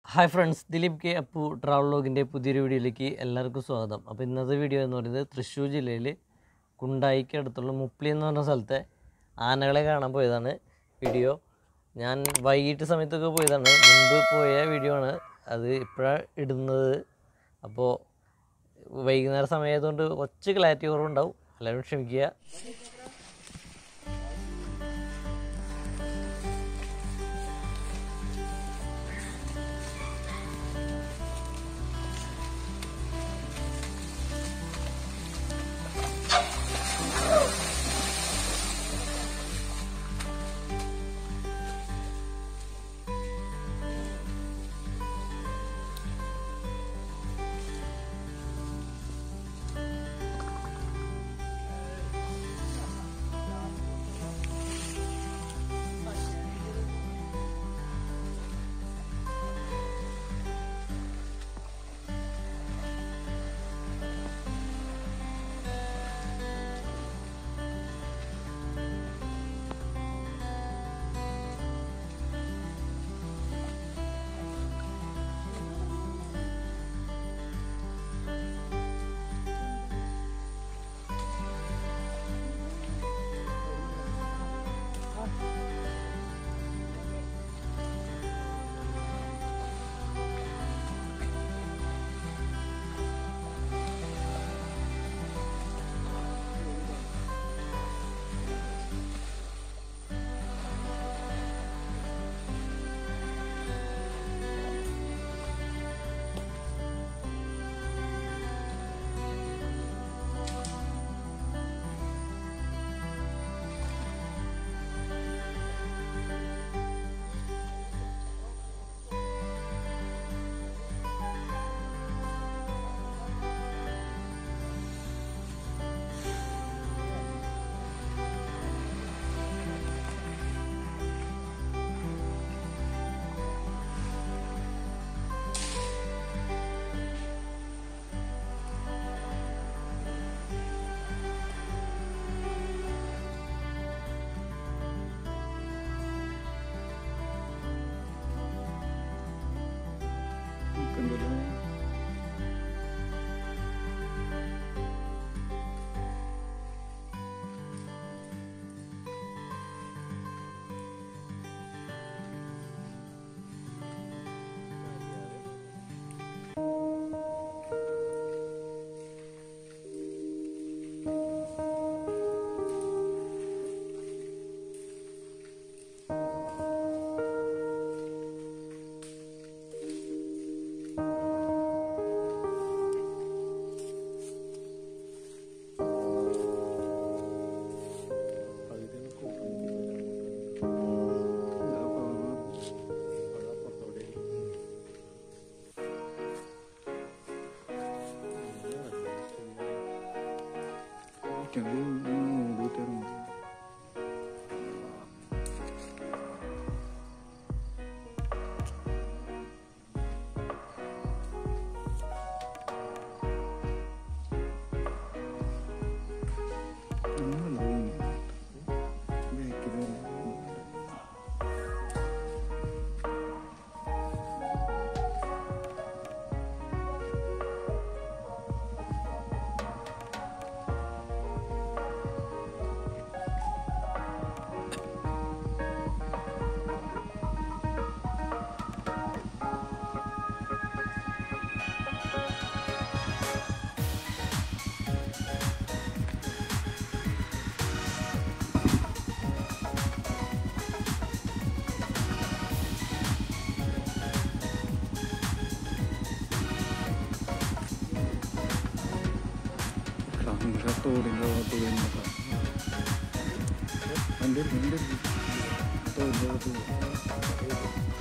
hi friends Dileep K Appu travel ലോഗിൻ്റെ പുതിയൊരു വീഡിയോയിലേക്ക് എല്ലാവർക്കും സ്വാഗതം അപ്പോൾ ഇന്നത്തെ വീഡിയോ എന്ന് പറയുന്നത് തൃശ്ശൂർ ജില്ലയിൽ കുണ്ടായിക്ക് അടുത്തുള്ള മുപ്ലി എന്ന് പറഞ്ഞ സ്ഥലത്തെ ആനകളെ കാണാൻ പോയതാണ് വീഡിയോ ഞാൻ വൈകിട്ട് സമയത്തൊക്കെ പോയതാണ് മുമ്പ് പോയ വീഡിയോ ആണ് അത് ഇപ്പോഴാണ് ഇടുന്നത് അപ്പോൾ വൈകുന്നേര സമയമായതുകൊണ്ട് കുറച്ച് ക്ലാരിറ്റി കുറവുണ്ടാവും എല്ലാവരും ക്ഷമിക്കുക തോടിൻ്റെ ഭാഗത്ത് വരുന്നത് എൻ്റെ എൻ്റെ തോടിൻ്റെ ഭാഗത്ത്